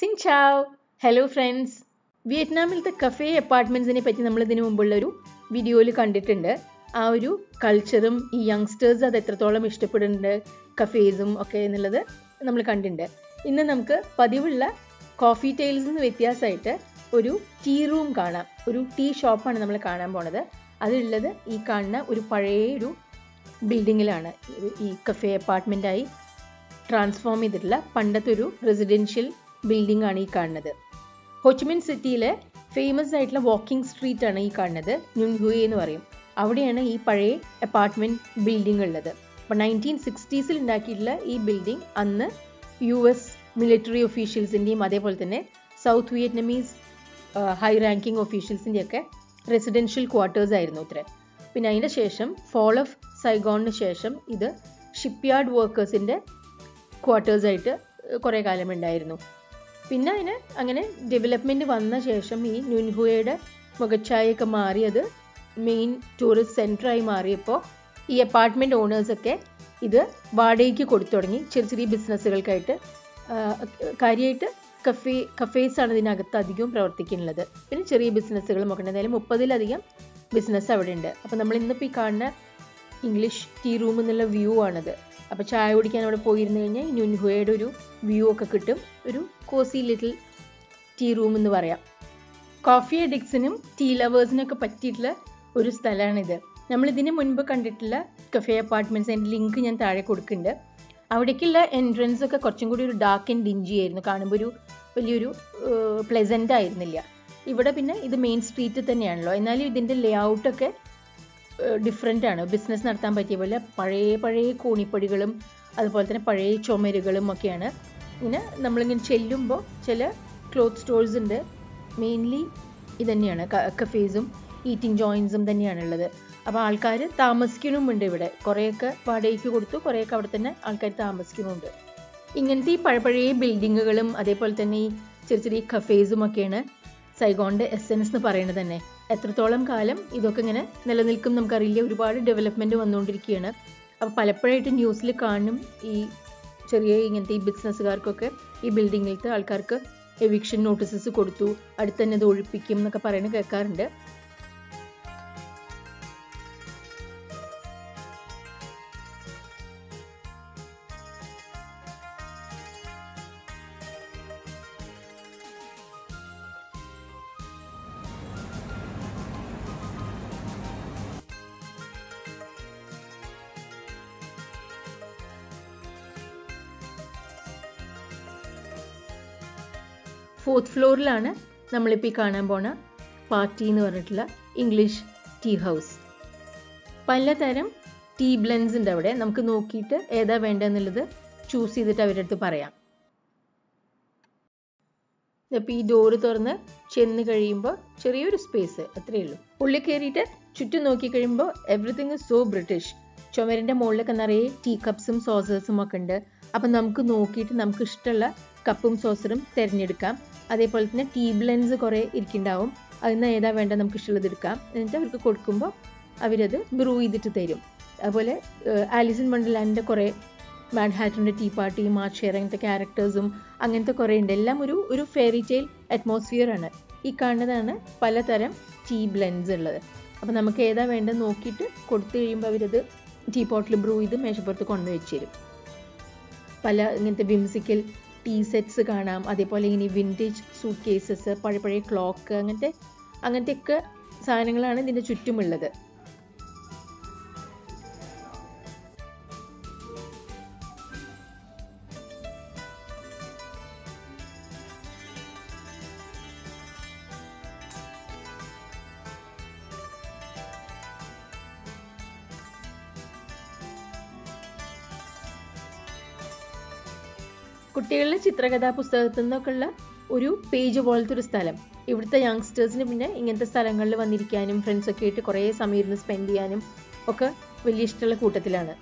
സിങ് ചാവ് hello friends വിയറ്റ്നാമിലത്തെ cafe അപ്പാർട്ട്മെൻറ്റ്സിനെ പറ്റി നമ്മൾ ഇതിനു മുമ്പുള്ള ഒരു വീഡിയോയിൽ കണ്ടിട്ടുണ്ട് ആ ഒരു കൾച്ചറും ഈ യങ്സ്റ്റേഴ്സ് അത് എത്രത്തോളം ഇഷ്ടപ്പെടുന്നുണ്ട് കഫേസും ഒക്കെ എന്നുള്ളത് നമ്മൾ കണ്ടിട്ടുണ്ട് ഇന്ന് നമുക്ക് പതിവുള്ള കോഫി ടൈൽസ് നിന്ന് വ്യത്യാസമായിട്ട് ഒരു ടീ റൂം കാണാം ഒരു ടീ ഷോപ്പാണ് നമ്മൾ കാണാൻ പോണത് അതുള്ളത് ഈ കാണുന്ന ഒരു പഴയ ഒരു ബിൽഡിങ്ങിലാണ് ഈ കഫേ അപ്പാർട്ട്മെൻറ്റായി ട്രാൻസ്ഫോം ചെയ്തിട്ടുള്ള പണ്ടത്തെ ഒരു റെസിഡൻഷ്യൽ ബിൽഡിംഗ് ആണ് ഈ കാണുന്നത് ഹൊച്ച്മിൻ സിറ്റിയിലെ ഫേമസ് ആയിട്ടുള്ള വാക്കിംഗ് സ്ട്രീറ്റ് ആണ് ഈ കാണുന്നത് ന്യൂൻഹുയെ എന്ന് പറയും അവിടെയാണ് ഈ പഴയ അപ്പാർട്ട്മെന്റ് ബിൽഡിംഗ് ഉള്ളത് അപ്പോൾ നയൻറ്റീൻ സിക്സ്റ്റീസിൽ ഉണ്ടാക്കിയിട്ടുള്ള ഈ ബിൽഡിംഗ് അന്ന് യു എസ് മിലിറ്ററി ഒഫീഷ്യൽസിൻ്റെയും അതേപോലെ തന്നെ സൗത്ത് വിയറ്റ്നമീസ് ഹൈ റാങ്കിങ് ഒഫീഷ്യൽസിൻ്റെ ഒക്കെ റെസിഡൻഷ്യൽ ക്വാർട്ടേഴ്സ് ആയിരുന്നു ഇത്ര പിന്നെ അതിൻ്റെ ശേഷം ഫോൾ ഓഫ് സൈഗോണിന് ശേഷം ഇത് ഷിപ്പ്യാർഡ് വർക്കേഴ്സിൻ്റെ ക്വാർട്ടേഴ്സായിട്ട് കുറേ കാലം ഉണ്ടായിരുന്നു പിന്നെ അതിന് അങ്ങനെ ഡെവലപ്മെൻറ്റ് വന്ന ശേഷം ഈ ന്യൂൻഹുയയുടെ മുഖച്ഛായൊക്കെ മാറി അത് മെയിൻ ടൂറിസ്റ്റ് സെൻറ്ററായി മാറിയപ്പോൾ ഈ അപ്പാർട്ട്മെൻറ്റ് ഓണേഴ്സൊക്കെ ഇത് വാടകയ്ക്ക് കൊടുത്തു തുടങ്ങി ചെറിയ ചെറിയ ബിസിനസ്സുകൾക്കായിട്ട് കാര്യമായിട്ട് കഫേ കഫേസാണ് ഇതിനകത്ത് അധികവും പ്രവർത്തിക്കുന്നുള്ളത് പിന്നെ ചെറിയ ബിസിനസ്സുകളും ഒക്കെ ഉണ്ട് എന്തായാലും മുപ്പതിലധികം ബിസിനസ് അവിടെ ഉണ്ട് അപ്പോൾ നമ്മൾ ഇന്നിപ്പോൾ ഈ കാണുന്ന ഇംഗ്ലീഷ് ടീ റൂം എന്നുള്ള വ്യൂ ആണത് അപ്പോൾ ചായ കുടിക്കാൻ അവിടെ പോയിരുന്നു കഴിഞ്ഞാൽ ന്യൂൻഹുയയുടെ ഒരു വ്യൂ ഒക്കെ കിട്ടും ഒരു കോസി ലിറ്റിൽ ടീ റൂം എന്ന് പറയാം കോഫി അഡിക്സിനും ടീ ലവേഴ്സിനൊക്കെ പറ്റിയിട്ടുള്ള ഒരു സ്ഥലമാണിത് നമ്മൾ ഇതിന് മുൻപ് കണ്ടിട്ടുള്ള കഫേ അപ്പാർട്ട്മെൻറ്റ്സ് അതിൻ്റെ ലിങ്ക് ഞാൻ താഴെ കൊടുക്കുന്നുണ്ട് അവിടേക്കുള്ള എൻട്രൻസ് ഒക്കെ കുറച്ചും കൂടി ഒരു ഡാർക്ക് ആൻഡ് ഡിഞ്ചി ആയിരുന്നു കാണുമ്പോൾ ഒരു വലിയൊരു പ്ലെസൻ്റ് ആയിരുന്നില്ല ഇവിടെ പിന്നെ ഇത് മെയിൻ സ്ട്രീറ്റിൽ തന്നെയാണല്ലോ എന്നാലും ഇതിൻ്റെ ലേ ഔട്ടൊക്കെ ഡിഫറെൻ്റ് ആണ് ബിസിനസ് നടത്താൻ പറ്റിയ പോലെ പഴയ പഴയ കോണിപ്പടികളും അതുപോലെ തന്നെ പഴയ ചുമരുകളും ഒക്കെയാണ് ഇങ്ങനെ നമ്മളിങ്ങനെ ചെല്ലുമ്പോൾ ചില ക്ലോത്ത് സ്റ്റോഴ്സ് ഉണ്ട് മെയിൻലി ഇതന്നെയാണ് കഫേസും ഈറ്റിംഗ് ജോയിൻസും തന്നെയാണുള്ളത് അപ്പോൾ ആൾക്കാർ താമസിക്കണമുണ്ട് ഇവിടെ കുറേയൊക്കെ വാടകയ്ക്ക് കൊടുത്തു കുറേയൊക്കെ അവിടെ തന്നെ ആൾക്കാർ താമസിക്കുന്നുണ്ട് ഇങ്ങനത്തെ ഈ പഴയ ബിൽഡിങ്ങുകളും അതേപോലെ തന്നെ ഈ ചെറിയ ചെറിയ കഫേസും ഒക്കെയാണ് സൈഗോണിൻ്റെ എസെൻസ് എന്ന് പറയുന്നത് തന്നെ എത്രത്തോളം കാലം ഇതൊക്കെ ഇങ്ങനെ നിലനിൽക്കും നമുക്കറിയില്ല ഒരുപാട് ഡെവലപ്മെൻറ്റ് വന്നുകൊണ്ടിരിക്കുകയാണ് അപ്പോൾ പലപ്പോഴായിട്ട് ന്യൂസിൽ കാണും ഈ ചെറിയ ഇങ്ങനത്തെ ഈ ബിസിനസ്സുകാർക്കൊക്കെ ഈ ബിൽഡിങ്ങിലത്തെ ആൾക്കാർക്ക് എവിക്ഷൻ നോട്ടീസസ് കൊടുത്തു അടുത്ത് തന്നെ ഇത് ഒഴിപ്പിക്കും എന്നൊക്കെ പറയുന്നത് കേൾക്കാറുണ്ട് ഫോർത്ത് ഫ്ലോറിലാണ് നമ്മളിപ്പോൾ ഈ കാണാൻ പോണ പാർട്ടി എന്ന് പറഞ്ഞിട്ടുള്ള ഇംഗ്ലീഷ് ടീ ഹൗസ് പലതരം ടീ ബ്ലെൻസ് ഉണ്ട് അവിടെ നമുക്ക് നോക്കിയിട്ട് ഏതാ വേണ്ടതെന്നുള്ളത് ചൂസ് ചെയ്തിട്ട് അവരുടെ അടുത്ത് പറയാം അപ്പോൾ ഈ ഡോറ് തുറന്ന് ചെന്ന് കഴിയുമ്പോൾ ചെറിയൊരു സ്പേസ് അത്രയേ ഉള്ളൂ ഉള്ളിൽ കയറിയിട്ട് ചുറ്റും നോക്കി കഴിയുമ്പോൾ എവറിത്തിങ് ഇസ് സോ ബ്രിട്ടീഷ് ചുമരിൻ്റെ മുകളിലൊക്കെ നിറയെ ടീ കപ്സും സോസേഴ്സും ഒക്കെ ഉണ്ട് അപ്പം നമുക്ക് നോക്കിയിട്ട് നമുക്ക് ഇഷ്ടമുള്ള കപ്പും സോസറും തിരഞ്ഞെടുക്കാം അതേപോലെ തന്നെ ടീ ബ്ലെൻസ് കുറേ ഇരിക്കുന്നുണ്ടാവും അതിന് ഏതാ വേണ്ട നമുക്ക് ഇഷ്ടമുള്ളത് എടുക്കാം എന്നിട്ട് അവർക്ക് കൊടുക്കുമ്പോൾ അവരത് ബ്രൂ ചെയ്തിട്ട് തരും അതുപോലെ ആലിസൺ വണ്ടർലാൻഡിൻ്റെ കുറേ മാഡ് ഹാറ്റിൻ്റെ ടീ പാർട്ടി മാർഷെയർ അങ്ങനത്തെ ക്യാരക്ടേഴ്സും അങ്ങനത്തെ കുറേ ഉണ്ട് എല്ലാം ഒരു ഒരു ഫെയറി ടെയിൽ അറ്റ്മോസ്ഫിയർ ആണ് ഈ കാണുന്നതാണ് പലതരം ടീ ബ്ലെൻസ് ഉള്ളത് അപ്പോൾ നമുക്ക് ഏതാ വേണ്ടത് നോക്കിയിട്ട് കൊടുത്തു കഴിയുമ്പോൾ അവരത് ടീ പോട്ടിൽ ബ്രൂ ചെയ്ത് മേശപ്പുറത്ത് കൊണ്ടു വെച്ച് തരും പല ഇങ്ങനത്തെ വിംസിക്കൽ ടീ സെറ്റ്സ് കാണാം അതേപോലെ ഇങ്ങനെ വിൻറ്റേജ് സൂട്ട് കേസസ് പഴയ പഴയ ക്ലോക്ക് അങ്ങനത്തെ അങ്ങനത്തെയൊക്കെ സാധനങ്ങളാണ് ഇതിൻ്റെ ചുറ്റുമുള്ളത് കുട്ടികളുടെ ചിത്രകഥാ പുസ്തകത്തിൽ നിന്നൊക്കെയുള്ള ഒരു പേജ് പോലത്തെ ഒരു സ്ഥലം ഇവിടുത്തെ യങ്സ്റ്റേഴ്സിന് പിന്നെ ഇങ്ങനത്തെ സ്ഥലങ്ങളിൽ വന്നിരിക്കാനും ഫ്രണ്ട്സൊക്കെ ആയിട്ട് കുറേ സമയം ഇരുന്ന് സ്പെൻഡ് ചെയ്യാനും ഒക്കെ വലിയ ഇഷ്ടമുള്ള കൂട്ടത്തിലാണ്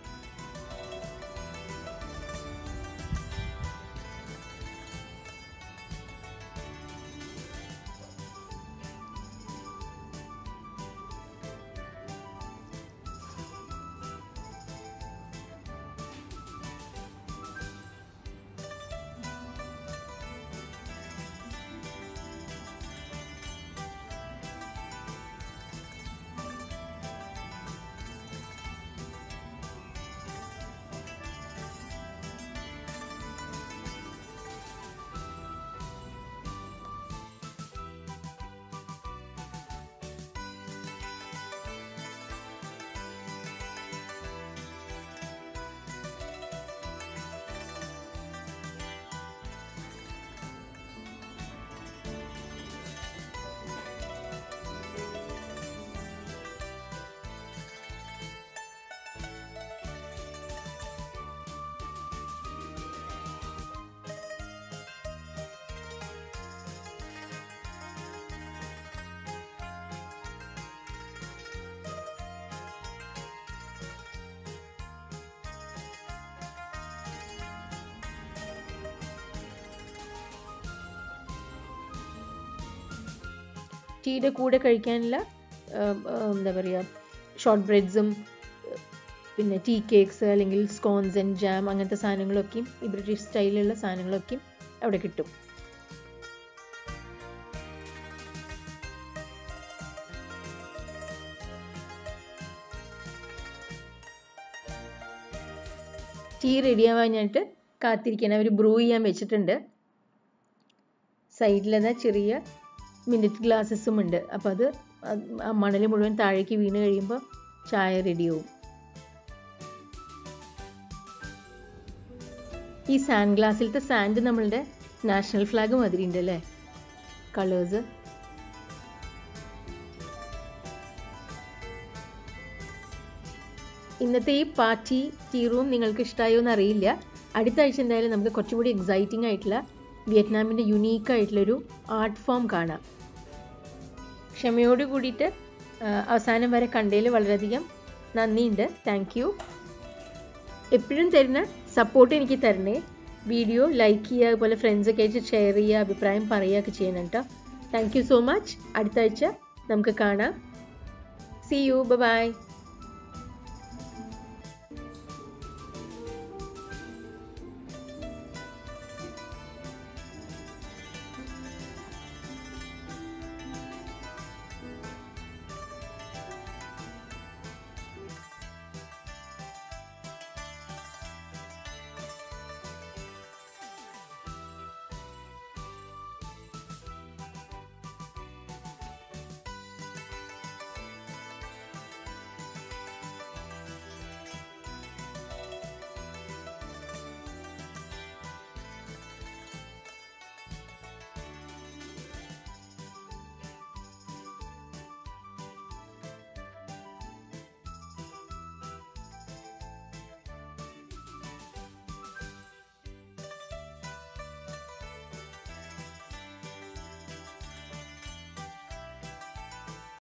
ടീയുടെ കൂടെ കഴിക്കാനുള്ള എന്താ പറയുക ഷോർട്ട് ബ്രെഡ്സും പിന്നെ ടീ കേക്ക്സ് അല്ലെങ്കിൽ സ്കോൺസ് ആൻഡ് ജാം അങ്ങനത്തെ സാധനങ്ങളൊക്കെയും ഈ ബ്രിട്ടീഷ് സ്റ്റൈലിലുള്ള സാധനങ്ങളൊക്കെയും അവിടെ കിട്ടും ടീ റെഡിയാവാനായിട്ട് കാത്തിരിക്കാൻ അവർ ബ്രൂ ചെയ്യാൻ വെച്ചിട്ടുണ്ട് സൈഡിലതാ ചെറിയ മിനിറ്റ് ഗ്ലാസ്സസും ഉണ്ട് അപ്പോൾ അത് ആ മണൽ മുഴുവൻ താഴേക്ക് വീണ് കഴിയുമ്പോൾ ചായ റെഡിയാവും ഈ സാൻഡ് ഗ്ലാസ്സിലത്തെ സാൻഡ് നമ്മളുടെ നാഷണൽ ഫ്ലാഗ് മാതിരി ഉണ്ട് അല്ലേ കളേഴ്സ് ഇന്നത്തെ ഈ പാർട്ടി ടീ റൂം നിങ്ങൾക്ക് ഇഷ്ടമായോ എന്ന് അറിയില്ല അടുത്ത ആഴ്ച എന്തായാലും നമുക്ക് കുറച്ചും കൂടി എക്സൈറ്റിംഗ് ആയിട്ടുള്ള വിയറ്റ്നാമിൻ്റെ യുണീക്ക് ആയിട്ടുള്ളൊരു ആർട്ട് ഫോം കാണാം ക്ഷമയോട് കൂടിയിട്ട് അവസാനം വരെ കണ്ടതിൽ വളരെയധികം നന്ദിയുണ്ട് താങ്ക് യു എപ്പോഴും തരുന്ന സപ്പോർട്ട് എനിക്ക് തരണേ വീഡിയോ ലൈക്ക് ചെയ്യുക അതുപോലെ ഫ്രണ്ട്സൊക്കെ ആയിട്ട് ഷെയർ ചെയ്യുക അഭിപ്രായം പറയുകയൊക്കെ ചെയ്യണം കേട്ടോ താങ്ക് യു സോ മച്ച് അടുത്ത ആഴ്ച നമുക്ക് കാണാം സി യു ബൈ